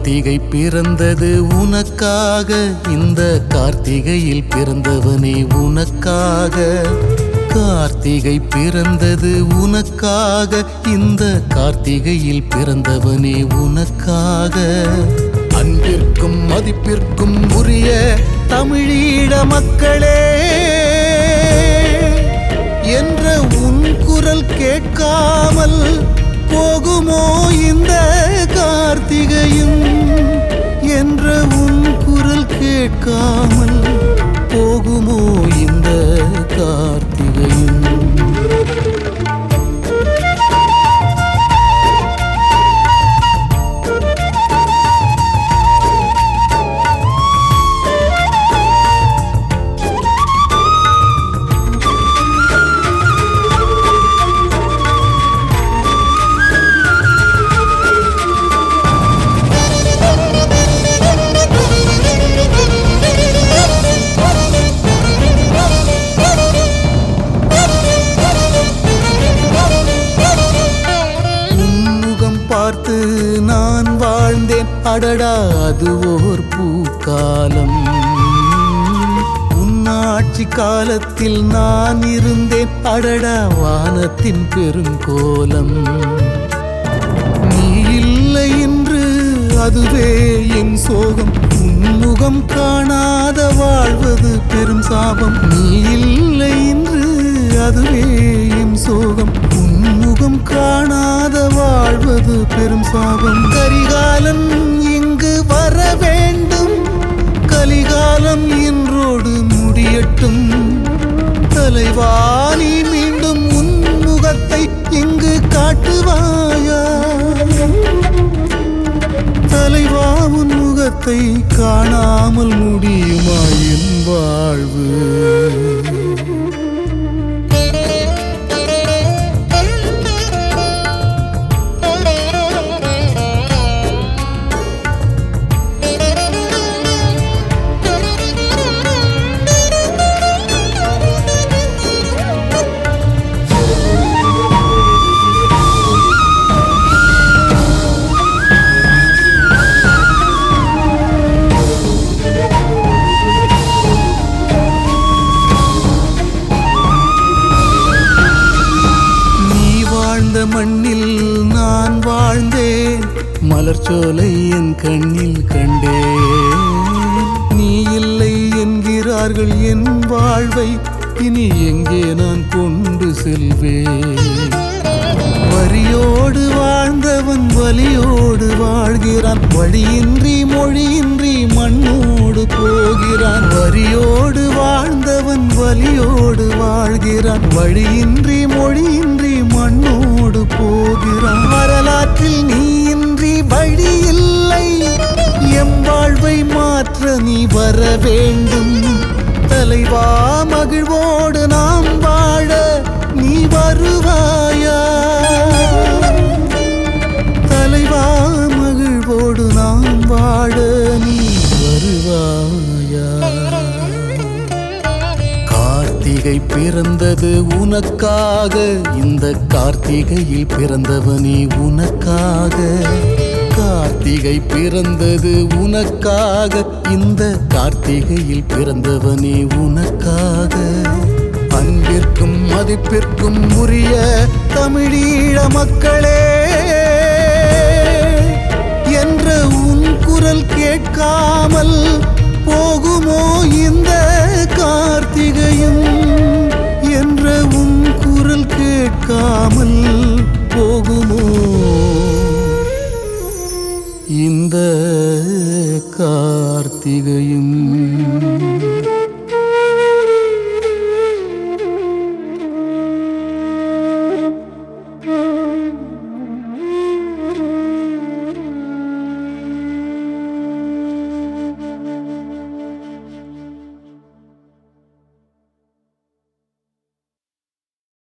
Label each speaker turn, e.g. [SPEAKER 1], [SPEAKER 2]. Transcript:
[SPEAKER 1] கார்த்திகை பிறந்தது உனக்காக இந்த கார்த்திகையில் பிறந்தவனே உனக்காக கார்த்திகை பிறந்தது உனக்காக இந்த கார்த்திகையில் பிறந்தவனே உனக்காக அன்பிற்கும் மதிப்பிற்கும் உரிய தமிழீழ மக்களே என்ற உன் குரல் கேட்காமல் போகுமோ இந்த கார்த்திகையும் என்ற உன் குரல் கேட்காமல் போகுமோ இந்த கார்த்திகையும் உன்முகம் பார்த்து நான் வாழ்ந்தேன் அடடா அது ஓர் பூக்காலம் உன்னாட்சி காலத்தில் நான் இருந்தேன் அடடா வானத்தின் பெருங்கோலம் நீ இல்லை என்று அதுவே என் சோகம் உன்முகம் காணாத வாழ்வது பெரும் சாபம் நீ இல்லை என்று அதுவே என் சோகம் உன்முகம் காணாத வாழ்வது பெரும் சாபம் கரிகாலன் இங்கு வர வேண்டும் கலிகாலம் இன்றோடு முடியட்டும் தலைவாணி மீண்டும் உன் முகத்தை இங்கு காட்டுவாயா தலைவா உன் முகத்தை காணாமல் முடியுமா என் வாழ்வு நீ வாழ்ந்த மண்ணில் நான் வாழ்ந்தேன் மலர்ச்சோலை என் கண்ணில் கண்டேன் நீ இல்லை என்கிறார்கள் என் வாழ்வை இனி எங்கே நான் கொண்டு செல்வேன் வரியோடு வாழ்ந்தவன் வலியோடு வாழ்கிறான் வழியின்றி மொழியின்றி மண்ணோடு போகிறான் வரியோடு வாழ்ந்தவன் வலியோடு வாழ்கிறான் வழியின்றி மொழியின்றி மண்ணோடு போகிறான் வரலாற்றில் நீ இன்றி வழி இல்லை எம் வாழ்வை மாற்ற நீ வர வேண்டும் தலைவா மகிழ்வோடு நாம் வாழ நீ வருவாயா தலைவா மகிழ்வோடு நாம் வாழ நீ வருவாயா கார்த்திகை பிறந்தது உனக்காக இந்த கார்த்திகையில் பிறந்தவனே உனக்காக கார்த்திகை பிறந்தது உனக்காக இந்த கார்த்திகையில் பிறந்தவனே உனக்காக அன்பிற்கும் மதிப்பிற்கும் உரிய தமிழீழ மக்களே என்ற உன் குரல் கேட்காமல் போகுமோ இந்த